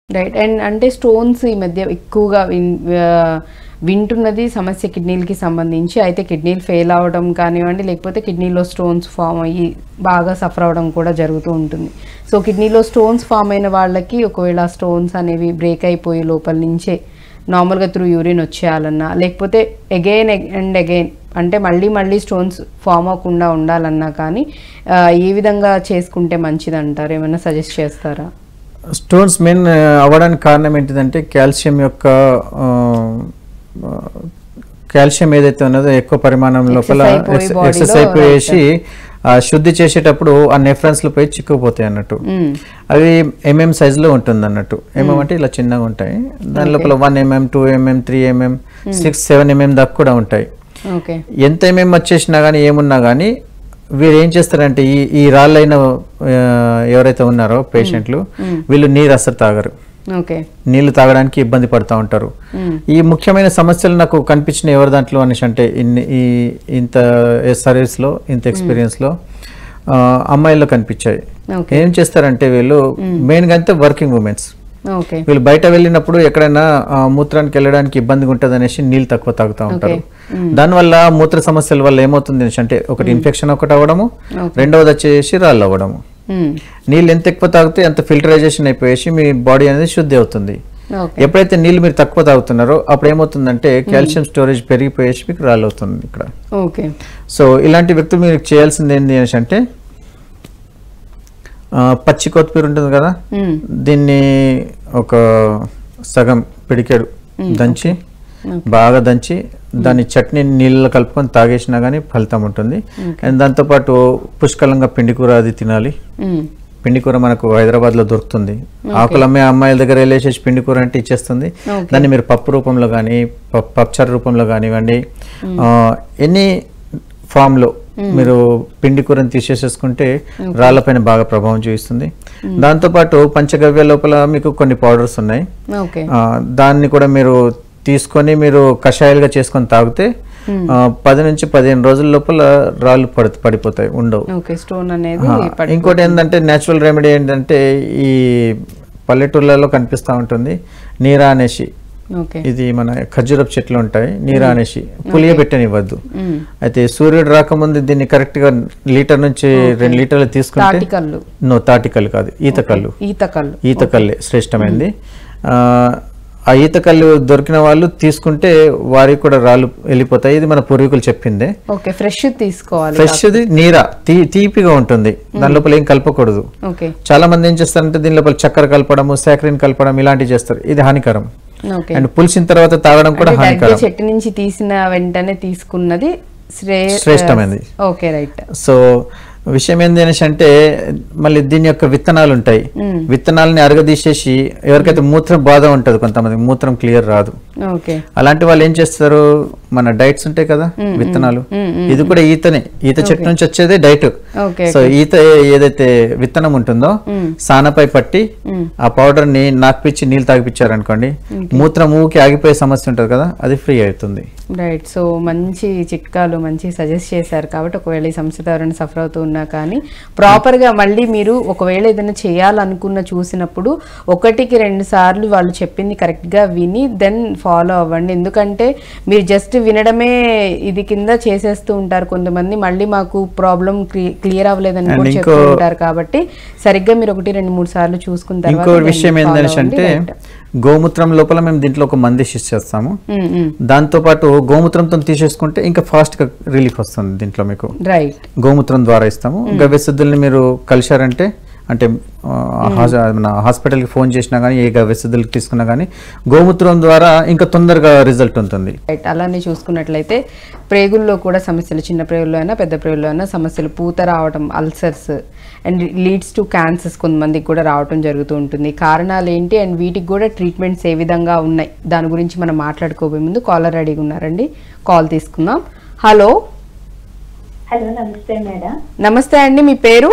Right and అంటే stones ఈ మధ్య ఎక్కువగా విన్ ఆ, వింటున్నది సమస్య కిడ్నీలకి సంబంధించి అయితే కిడ్నీలు ఫెయిల్ అవ్వడం కానివ్వండి లేకపోతే కిడ్నీలో స్టోన్స్ ఫామ్ అయ్యి బాగా సఫర్ అవ్వడం కూడా జరుగుతూ ఉంటుంది సో కిడ్నీలో స్టోన్స్ ఫామ్ అయిన వాళ్ళకి ఒకవేళ స్టోన్స్ అనేవి బ్రేక్ అయిపోయి లోపల నుంచే నార్మల్గా త్రూ యూరిన్ వచ్చేయాలన్నా లేకపోతే అగైన్ అండ్ అగైన్ అంటే మళ్ళీ మళ్ళీ స్టోన్స్ ఫామ్ అవ్వకుండా ఉండాలన్నా కానీ ఆ, ఏ విధంగా చేసుకుంటే మంచిది అంటారు ఏమైనా సజెస్ట్ చేస్తారా స్టోన్స్ మెయిన్ అవ్వడానికి కారణం ఏంటిదంటే కాల్షియం యొక్క ఆ, ఆ, కాల్షియం ఏదైతే ఉన్నదో ఎక్కువ పరిమాణం లోపల Excess అయిపోయి ఎక్స్- bodyలో ఎక్సెస్ అయిపోయేసి ఆ శుద్ధి చేసేటప్పుడు ఆ నెఫ్రాన్స్ లో పోయి చిక్కుకుపోతాయి అన్నట్టు మ్మ్. అవి ఎంఎం సైజ్ లో ఉంటుంది అన్నట్టు ఎంఎం అంటే ఇలా చిన్నగా ఉంటాయి దాని లోపల one mm two mm three mm six seven mm దాకా కూడా ఉంటాయి ఓకే ఎంత ఎంఎం వచ్చేసినా కానీ ఏమున్నా కానీ వీరు ఏం చేస్తారంటే ఈ ఈ రాళ్ళైన ఆ, ఎవరైతే ఉన్నారో పేషెంట్లు వీళ్ళు నీరు అసలు తాగరు ఓకే నీళ్లు తాగడానికి ఇబ్బంది పడుతూ ఉంటారు మ్మ్. ఈ ముఖ్యమైన సమస్యలు నాకు కనిపించిన ఎవరి దాంట్లో అనేసి అంటే ఇన్ని ఈ ఇంత సర్వీస్లో ఇంత ఎక్స్పీరియన్స్లో అమ్మాయిల్లో కనిపించాయి ఓకే ఏం చేస్తారంటే వీళ్ళు మెయిన్గా అయితే వర్కింగ్ ఉమెన్స్ ఓకే వీళ్ళు బయట వెళ్ళినప్పుడు ఎక్కడైనా ఆ, మూత్రానికి వెళ్ళడానికి ఇబ్బందిగా ఉంటుంది అనేసి నీళ్ళు తక్కువ తాగుతూ ఉంటారు దానివల్ల మూత్ర సమస్యల వల్ల ఏమవుతుంది అనేసి అంటే ఒకటి ఇన్ఫెక్షన్ ఒకటి అవ్వడము రెండవది వచ్చేసి రాళ్ళు అవ్వడము మ్మ్. నీళ్ళు ఎంత ఎక్కువ తాగితే అంత ఫిల్టరైజేషన్ అయిపోయేసి మీ బాడీ అనేది శుద్ధి అవుతుంది ఓకే ఎప్పుడైతే నీళ్ళు మీరు తక్కువ తాగుతున్నారో అప్పుడు ఏమవుతుందంటే కాల్షియం స్టోరేజ్ పెరిగిపోయేసి మీకు రాళ్ళు అవుతుంది ఇక్కడ ఓకే సో ఇలాంటి వ్యక్తులు మీరు చేయాల్సింది ఏంటి అనేసి అంటే ఆ, పచ్చి కొత్తిమీర ఉంటుంది కదా మ్మ్. దీన్ని ఒక సగం పిడికెడు దంచి బాగా దంచి దాని చట్నీ నీళ్ళలో కలుపుకొని తాగేసినా కానీ ఫలితం ఉంటుంది అండ్ దాంతోపాటు పుష్కలంగా పిండి కూర అది తినాలి మ్మ్. పిండి కూర మనకు హైదరాబాద్ లో దొరుకుతుంది ఆకులు అమ్మే అమ్మాయిల దగ్గర వెళ్ళేసేసి పిండి కూర అంటే ఇచ్చేస్తుంది Okay. దాన్ని మీరు పప్పు రూపంలో కానీ పప్చారు రూపంలో కానివ్వండి ఎనీ ఫామ్ లో మీరు పిండి కూరని తీసేసేసుకుంటే రాళ్ళపైన బాగా ప్రభావం చూపిస్తుంది దాంతోపాటు పంచగవ్య లోపల మీకు కొన్ని పౌడర్స్ ఉన్నాయి ఓకే ఆ, దాన్ని కూడా మీరు తీసుకొని మీరు కషాయాలుగా చేసుకొని తాగితే ఆ, పది నుంచి పదిహేను రోజుల లోపల రాళ్ళు పడి పడిపోతాయి ఉండవు ఓకే స్టోన్ అనేది ఆ, పడి- ఇంకోటి ఏంటంటే న్యాచురల్ రెమెడీ ఏంటంటే ఈ పల్లెటూళ్ళలో కనిపిస్తూ ఉంటుంది నీరా అనేసి ఓకే ఇది మన ఖర్జూరపు చెట్లు ఉంటాయి నీరా అనేసి పులియబెట్టనివ్వద్దు మ్మ్. అయితే సూర్యుడు రాకముందు దీన్ని కరెక్ట్ గా లీటర్ నుంచి రెండు లీటర్లు తీసుకుంటే తాటికల్లు నో తాటికల్లు కాదు ఈతకల్లు ఈతకల్లు ఈతకల్లే శ్రేష్టమైంది ఆ, ఆ ఈతకల్లు దొరికిన వాళ్ళు తీసుకుంటే వారికి కూడా రాళ్ళు వెళ్ళిపోతాయి ఇది మన పూర్వీకులు చెప్పిందే ఓకే ఫ్రెష్ తీసుకోవాలి ఫ్రెష్ది నీరా తీ తీపిగా ఉంటుంది దాని లోపల ఏం కలపకూడదు ఓకే చాలా మంది ఏం చేస్తారంటే దీని లోపల చక్కెర కలపడము సాక్రిన్ కలపడం ఇలాంటివి చేస్తారు ఇది హానికరం ఓకే అండ్ పులిసిన తర్వాత తాగడం కూడా అంటే హానికరం దగ్గర చెట్టు నుంచి తీసిన వెంటనే తీసుకున్నది శ్రే శ్రేష్టమైనది. ఓకే రైట్ సో విషయం ఏంది అనేసి అంటే మళ్ళీ దీని యొక్క విత్తనాలు ఉంటాయి విత్తనాలని అరగదీసేసి ఎవరికైతే మూత్రం బాధ ఉంటుంది కొంతమంది మూత్రం క్లియర్ రాదు ఓకే అలాంటి వాళ్ళు ఏం చేస్తారు మన డైట్స్ ఉంటాయి కదా విత్తనాలు ఇది కూడా ఈతనే ఈత చెట్టు నుంచి వచ్చేదే డైట్ ఓకే సో ఈత ఏదైతే విత్తనం ఉంటుందో సానపై పట్టి ఆ పౌడర్ ని నాకుపిచ్చి నీళ్ళు తాగిపించారు అనుకోండి మూత్రం ఊకి ఆగిపోయే సమస్య ఉంటుంది కదా అది ఫ్రీ అవుతుంది రైట్ సో మంచి చిట్కాలు మంచి సజెస్ట్ చేశారు కాబట్టి ఒకవేళ ఈ సమస్యతో ఎవరైనా సఫర్ అవుతూ ఉన్నా కానీ ప్రాపర్గా మళ్ళీ మీరు ఒకవేళ ఏదైనా చేయాలనుకున్న చూసినప్పుడు ఒకటికి రెండు సార్లు వాళ్ళు చెప్పింది కరెక్ట్గా విని దెన్ ఫాలో అవ్వండి ఎందుకంటే మీరు జస్ట్ వినడమే ఇది కింద చేసేస్తూ ఉంటారు కొంతమంది మళ్ళీ మాకు ప్రాబ్లం క్లియర్ అవ్వలేదని And కూడా ఇంకో- చెప్తూ ఉంటారు కాబట్టి సరిగ్గా మీరు ఒకటి రెండు మూడు సార్లు చూసుకున్న తర్వాత ఇంకో then విషయం follow ఏంటనేసి అవ్వండి. అంటే Right. గోమూత్రం లోపల మేము దీంట్లో ఒక మంది చేస్తాము ఉమ్, ఉమ్. దాంతో పాటు గోమూత్రంతో తీసేసుకుంటే ఇంకా ఫాస్ట్ గా రిలీఫ్ వస్తుంది దీంట్లో మీకు రైట్ గోమూత్రం ద్వారా ఇస్తాము గవ్య సిద్ధుల్ని మీరు కలిశారంటే అంటే ఆ, హాస్- మన హాస్పిటల్కి ఫోన్ చేసినా కానీ ఏ గవ్య సిద్ధులకి తీసుకున్నా కానీ గోమూత్రం ద్వారా ఇంకా తొందరగా రిజల్ట్ ఉంటుంది రైట్ అలానే చూసుకున్నట్లయితే ప్రేగుల్లో కూడా సమస్యలు చిన్న ప్రేగుల్లో అయినా పెద్ద ప్రేగుల్లో అయినా సమస్యలు పూత రావడం ulcers and leads to cancers కొంతమందికి కూడా రావడం జరుగుతూ ఉంటుంది కారణాలు ఏంటి అండ్ వీటికి కూడా ట్రీట్మెంట్స్ ఏ విధంగా ఉన్నాయి దాని గురించి మనం మాట్లాడుకోబోయే ముందు కాలర్ రెడీగా ఉన్నారండి కాల్ తీసుకుందాం హలో హలో నమస్తే మేడం నమస్తే అండి మీ పేరు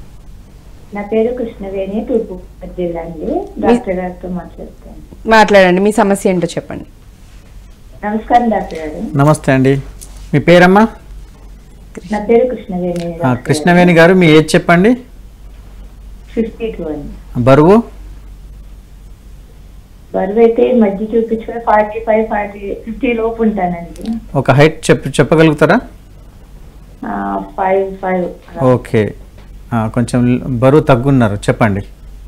నా పేరు కృష్ణవేణి తూర్పుగోదావరి జిల్లా అండి డాక్టర్ గారితో మాట్లాడుతాను మాట్లాడండి మీ సమస్య ఏంటో చెప్పండి నమస్కారం డాక్టర్ గారు నమస్తే అండి మీ పేరమ్మా నా పేరు కృష్ణవేణి ఆ, కృష్ణవేణి గారు మీ ఏజ్ చెప్పండి ఫిఫ్టీ టూ అండి బరువు బరువు అయితే ఈ మధ్య చూపించుకుని ఫార్టీ ఫైవ్ ఫార్టీ ఫిఫ్టీ లోపు ఉంటానండి ఒక హైట్ చెప్ చెప్పగలుగుతారా ఫైవ్ ఫైవ్ ఓకే ఆ, కొంచెం బరువు తగ్గున్నారు చెప్పండి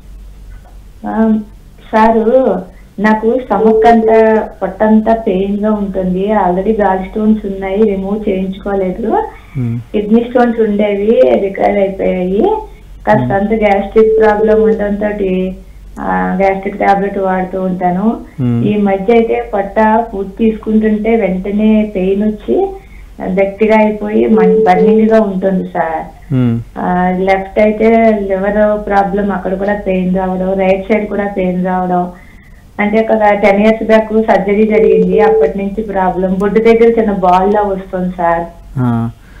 సారు నాకు స్టమక్ అంతా పొట్టంతా పెయిన్ గా ఉంటుంది ఆల్రెడీ గాల్ స్టోన్స్ ఉన్నాయి రిమూవ్ చేయించుకోలేదు మ్మ్. కిడ్నీ స్టోన్స్ ఉండేవి రికవర్ అయిపోయాయి కాస్త అంత గ్యాస్ట్రిక్ ప్రాబ్లం ఉండడంతో గ్యాస్ట్రిక్ టాబ్లెట్ వాడుతూ ఉంటాను మ్మ్. ఈ మధ్య అయితే పొట్ట ఫుడ్ తీసుకుంటుంటే వెంటనే పెయిన్ వచ్చి గట్టిగా అయిపోయి బర్నింగ్ గా ఉంటుంది సార్ మ్మ్. లెఫ్ట్ అయితే లివర్ ప్రాబ్లం అక్కడ కూడా పెయిన్ రావడం రైట్ సైడ్ కూడా పెయిన్ రావడం అంటే ఒక టెన్ ఇయర్స్ బ్యాక్ సర్జరీ జరిగింది అప్పటి నుంచి ప్రాబ్లం బొడ్డు దగ్గర చిన్న బాల్ లా వస్తుంది సార్ ఆ,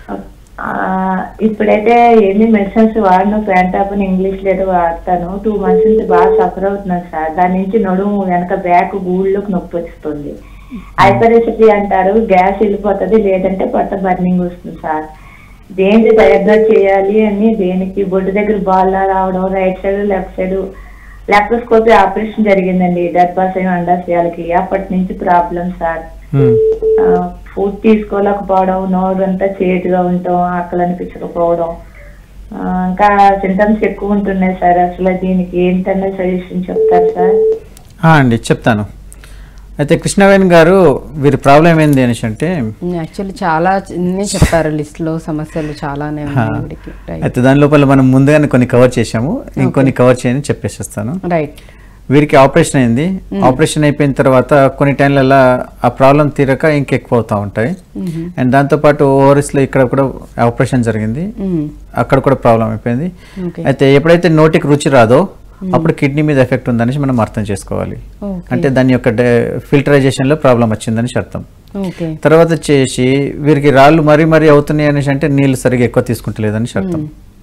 ఆ, ఇప్పుడైతే ఏమి మెడిసిన్స్ వాడను ప్యాంటాప్ ఇంగ్లీష్ లేదు వాడతాను టూ మంత్స్ నుంచి బాగా సఫర్ అవుతున్నాను సార్ దాని నుంచి నడుము వెనక బ్యాక్ గూళ్ళలోకి నొప్పి వస్తుంది హైపరెసిటీ అంటారు గ్యాస్ వెళ్ళిపోతుంది లేదంటే పొట్ట బర్నింగ్ వస్తుంది సార్ దేనికి డయాగ్నోస్ చేయాలి అని దేనికి బొడ్డు దగ్గర బాల్ రావడం right side left side laparoscopy operation జరిగిందండి గర్భాశయం అండాశయాలకి అప్పటి నుంచి ప్రాబ్లం సార్ మ్మ్. ఫుడ్ తీసుకోలేకపోవడం నోరు అంతా చేటుగా ఉండటం ఆకలి అనిపించకపోవడం ఆ, ఇంకా సింటమ్స్ ఎక్కువ ఉంటున్నాయి సార్ అసలు దీనికి ఏంటనే సజెషన్ చెప్తారు సార్ ఆ, అండి చెప్తాను అయితే కృష్ణవేణి గారు వీరి ప్రాబ్లం ఏంది అనేసి అంటే యాక్చువల్లీ చాలా చిన్న చెప్పారు లిస్ట్ లో సమస్యలు చాలానే ఉన్నాయి వీడికి రైట్ అయితే దాని లోపల మనం ముందుగానే కొన్ని కవర్ చేశాము ఇంకొన్ని కవర్ చేయని చెప్పేసేస్తాను రైట్ వీరికి ఆపరేషన్ అయింది ఆపరేషన్ అయిపోయిన తర్వాత కొన్ని టైంలలో ఆ ప్రాబ్లం తీరక ఇంకెక్కువ అవుతూ ఉంటాయి అండ్ దాంతోపాటు ఓఆర్ఎస్లో ఇక్కడ కూడా ఆపరేషన్ జరిగింది అక్కడ కూడా ప్రాబ్లం అయిపోయింది ఓకే అయితే ఎప్పుడైతే నోటికి రుచి రాదో అప్పుడు కిడ్నీ మీద ఎఫెక్ట్ ఉందనేసి మనం అర్థం చేసుకోవాలి ఓకే అంటే దాని యొక్క ఫిల్టరైజేషన్లో ప్రాబ్లం వచ్చిందని అర్థం ఓకే తర్వాత వచ్చేసి వీరికి రాళ్ళు మరీ మరీ అవుతున్నాయి అనేసి అంటే నీళ్ళు సరిగా ఎక్కువ తీసుకుంటలేదని అర్థం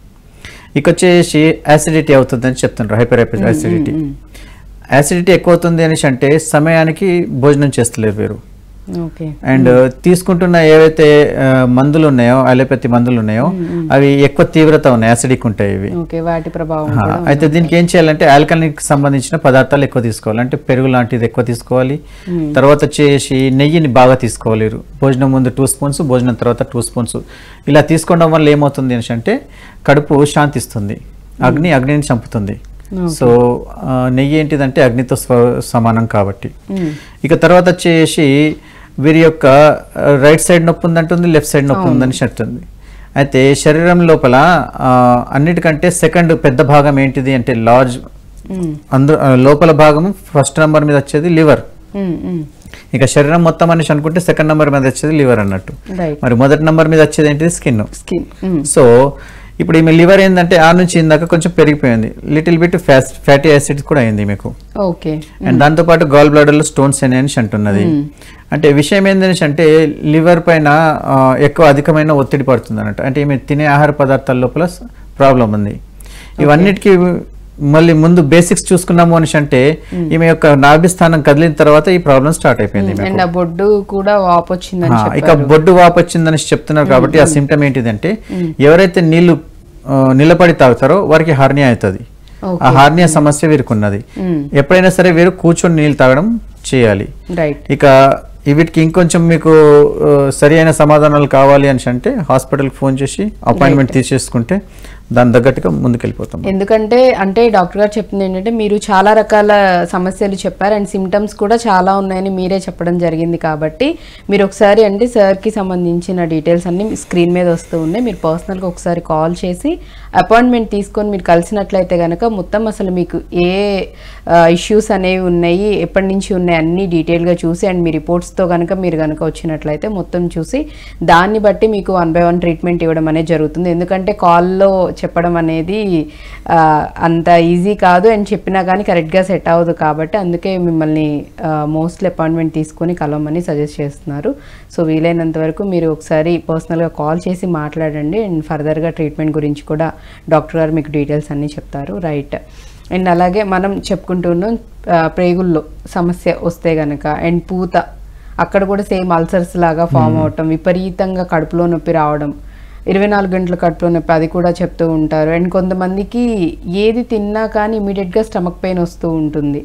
ఇక వచ్చేసి యాసిడిటీ అవుతుందని చెప్తున్నారు హైపర్ యాసిడిటీ యాసిడిటీ ఎక్కువ అవుతుంది అనేసి అంటే సమయానికి భోజనం చేస్తలేరు వీరు ఓకే అండ్ తీసుకుంటున్న ఏవైతే ఆ, మందులు ఉన్నాయో అలోపతి మందులు ఉన్నాయో అవి ఎక్కువ తీవ్రత ఉన్నాయి యాసిడిక్ ఉంటాయి ఇవి ఓకే వాటి ప్రభావం ఆ, కూడా అయితే దీనికి ఏం చేయాలంటే ఆల్కలిక్ సంబంధించిన పదార్థాలు ఎక్కువ తీసుకోవాలి అంటే పెరుగు లాంటిది ఎక్కువ తీసుకోవాలి తర్వాత వచ్చేసి నెయ్యిని బాగా తీసుకోవాలి వీరు. భోజనం ముందు టూ స్పూన్స్ భోజనం తర్వాత టూ స్పూన్స్ ఇలా తీసుకోవడం వల్ల ఏమవుతుంది అనేసి అంటే కడుపు శాంతిస్తుంది అగ్ని అగ్నిని చంపుతుంది సో ఆ, నెయ్యి ఏంటిదంటే అగ్నితో స్వ- సమానం కాబట్టి మ్మ్. ఇక తర్వాత వచ్చేసి వీరి యొక్క రైట్ సైడ్ నొప్పి ఉందంటుంది లెఫ్ట్ సైడ్ నొప్పి ఉందని చెప్తుంది అయితే శరీరం లోపల ఆ, అన్నిటికంటే సెకండ్ పెద్ద భాగం ఏంటిది అంటే లార్జ్ మ్మ్. అందు ఆ, లోపల భాగం ఫస్ట్ నెంబర్ మీద వచ్చేది లివర్ మ్మ్. మ్మ్. ఇక శరీరం మొత్తం అనేసి అనుకుంటే సెకండ్ నెంబర్ మీద వచ్చేది లివర్ అన్నట్టు రైట్ మరి మొదటి నెంబర్ మీద వచ్చేది ఏంటిది స్కిన్ స్కిన్ మ్మ్. సో ఇప్పుడు ఈమె లివర్ ఏంటంటే ఆ నుంచి ఇందాక కొంచెం పెరిగిపోయింది లిటిల్ బిట్ ఫ్యాస్ ఫ్యాటీ యాసిడ్స్ కూడా అయింది మీకు ఓకే అండ్ దాంతోపాటు గాల్ బ్లాడర్లో స్టోన్స్ అని అంటున్నది అంటే విషయం ఏంటనేసి అంటే లివర్ పైన ఆ, ఎక్కువ అధికమైన ఒత్తిడి పడుతుంది అన్నట్టు అంటే ఈమె తినే ఆహార పదార్థాల లోపల ప్రాబ్లం ఉంది ఇవన్నిటికీ మళ్ళీ ముందు బేసిక్స్ చూసుకున్నాము అనేసి అంటే ఈమె యొక్క నాభి స్థానం కదిలిన తర్వాత ఈ ప్రాబ్లం స్టార్ట్ అయిపోయింది ఈమెకు. అండ్ ఆ బొడ్డు కూడా వాపు వచ్చిందని ఆ, ఇక చెప్పారు బొడ్డు వాపు వచ్చిందని చెప్తున్నారు కాబట్టి ఆ సిమ్టమ్ ఏంటిదంటే ఎవరైతే నీళ్లు ఆ, నిలబడి తాగుతారో వారికి హార్నియా అవుతుంది ఓకే ఆ హార్నియా సమస్య వీరికి ఉన్నది మ్మ్. ఎప్పుడైనా సరే వీరు కూర్చొని నీళ్ళు తాగడం చేయాలి రైట్ ఇక వీటికి ఇంకొంచెం మీకు ఆ, సరి అయిన సమాధానాలు కావాలి అని అంటే హాస్పిటల్కి ఫోన్ చేసి అపాయింట్మెంట్ తీసేసుకుంటే దాని తగ్గట్టుగా ముందుకెళ్ళిపోతాం ఎందుకంటే అంటే డాక్టర్ గారు చెప్తుంది ఏంటంటే మీరు చాలా రకాల సమస్యలు చెప్పారు అండ్ సిమ్టమ్స్ కూడా చాలా ఉన్నాయని మీరే చెప్పడం జరిగింది కాబట్టి మీరు ఒకసారి అంటే సార్కి సంబంధించిన డీటెయిల్స్ అన్ని స్క్రీన్ మీద వస్తూ ఉన్నాయి మీరు పర్సనల్గా ఒకసారి కాల్ చేసి అపాయింట్మెంట్ తీసుకొని మీరు కలిసినట్లయితే కనుక మొత్తం అసలు మీకు ఏ ఇష్యూస్ అనేవి ఉన్నాయి ఎప్పటి నుంచి ఉన్నాయి అన్ని డీటెయిల్గా చూసి అండ్ మీ రిపోర్ట్స్తో కనుక మీరు కనుక వచ్చినట్లయితే మొత్తం చూసి దాన్ని బట్టి మీకు వన్ బై వన్ ట్రీట్మెంట్ ఇవ్వడం అనేది జరుగుతుంది ఎందుకంటే కాల్లో చెప్పడం అనేది ఆ, అంత ఈజీ కాదు అండ్ చెప్పినా కానీ కరెక్ట్గా సెట్ అవ్వదు కాబట్టి అందుకే మిమ్మల్ని మోస్ట్లీ అపాయింట్మెంట్ తీసుకొని కలవమని సజెస్ట్ చేస్తున్నారు సో వీలైనంత వరకు మీరు ఒకసారి పర్సనల్గా కాల్ చేసి మాట్లాడండి అండ్ ఫర్దర్గా ట్రీట్మెంట్ గురించి కూడా డాక్టర్ గారు మీకు డీటెయిల్స్ అన్నీ చెప్తారు రైట్ అండ్ అలాగే మనం చెప్పుకుంటున్నాం ఆ, ప్రేగుల్లో సమస్య వస్తే గనక అండ్ పూత అక్కడ కూడా సేమ్ అల్సర్స్ లాగా ఫామ్ అవటం విపరీతంగా కడుపులో నొప్పి రావడం ఇరవై నాలుగు గంటల కడుపులో నొప్పి అది కూడా చెప్తూ ఉంటారు అండ్ కొంతమందికి ఏది తిన్నా కానీ ఇమీడియట్గా స్టమక్ పెయిన్ వస్తూ ఉంటుంది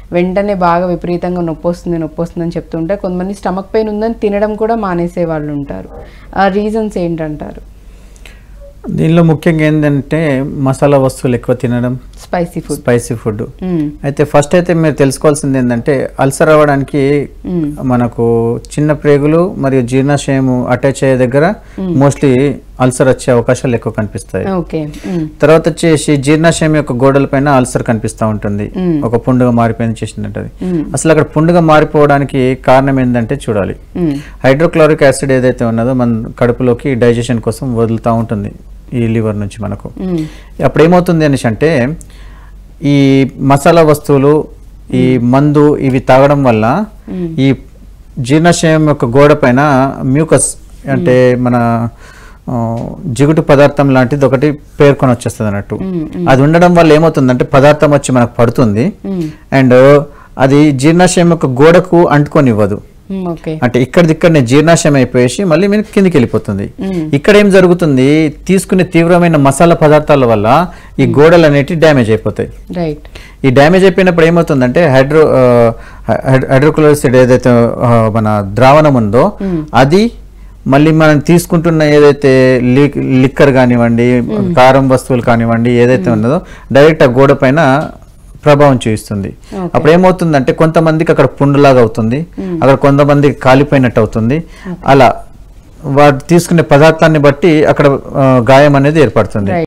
వెంటనే బాగా విపరీతంగా నొప్పి వస్తుంది నొప్పి వస్తుంది అని చెప్తుంటే కొంతమంది స్టమక్ పెయిన్ ఉందని తినడం కూడా మానేసే వాళ్ళు ఉంటారు ఆ రీజన్స్ ఏంటంటారు దీనిలో ముఖ్యంగా ఏంటంటే మసాలా వస్తువులు ఎక్కువ తినడం స్పైసీ ఫుడ్ స్పైసీ ఫుడ్ అయితే ఫస్ట్ అయితే మీరు తెలుసుకోవాల్సింది ఏంటంటే అల్సర్ అవ్వడానికి మనకు చిన్న ప్రేగులు మరియు జీర్ణాశయం అటాచ్ అయ్యే దగ్గర మోస్ట్లీ అల్సర్ వచ్చే అవకాశాలు ఎక్కువ కనిపిస్తాయి ఓకే తర్వాత వచ్చేసి జీర్ణాశయం యొక్క గోడల పైన అల్సర్ కనిపిస్తూ ఉంటుంది ఒక పుండుగా మారిపోయింది చేసినట్టు అసలు అక్కడ పుండుగా మారిపోవడానికి కారణం ఏంటంటే చూడాలి హైడ్రోక్లోరిక్ యాసిడ్ ఏదైతే ఉన్నదో మన కడుపులోకి డైజెషన్ కోసం వదులుతూ ఉంటుంది ఈ లివర్ నుంచి మనకు అప్పుడు ఏమవుతుంది అనేసి అంటే ఈ మసాలా వస్తువులు ఈ మందు ఇవి తాగడం వల్ల ఈ జీర్ణాశయం యొక్క గోడ పైన మ్యూకస్ అంటే మన ఆ, జిగుటు పదార్థం లాంటిది ఒకటి పేర్కొని వచ్చేస్తుంది అన్నట్టు అది ఉండడం వల్ల ఏమవుతుందంటే పదార్థం వచ్చి మనకు పడుతుంది అండ్ అది జీర్ణాశయం యొక్క గోడకు అంటుకొని ఇవ్వదు ఓకే అంటే ఇక్కడిది ఇక్కడనే జీర్ణాశయం అయిపోయేసి మళ్ళీ మీరు కిందికి వెళ్ళిపోతుంది ఇక్కడ ఏం జరుగుతుంది తీసుకునే తీవ్రమైన మసాలా పదార్థాల వల్ల ఈ గోడలు అనేటివి డ్యామేజ్ అయిపోతాయి రైట్ ఈ డ్యామేజ్ అయిపోయినప్పుడు ఏమవుతుందంటే హైడ్రో హైడ్రోక్లోరిసిడ్ ఏదైతే ఆ, మన ద్రావణం ఉందో అది మళ్ళీ మనం తీసుకుంటున్న ఏదైతే లిక్ లిక్కర్ కానివ్వండి కారం వస్తువులు కానివ్వండి ఏదైతే ఉన్నదో డైరెక్ట్ ఆ గోడ పైన ప్రభావం చూపిస్తుంది అప్పుడు ఏమవుతుందంటే కొంతమందికి అక్కడ పుండులాగా అవుతుంది అక్కడ కొంతమందికి కాలిపోయినట్టు అవుతుంది అలా వాడు తీసుకునే పదార్థాన్ని బట్టి అక్కడ ఆ, గాయం అనేది ఏర్పడుతుంది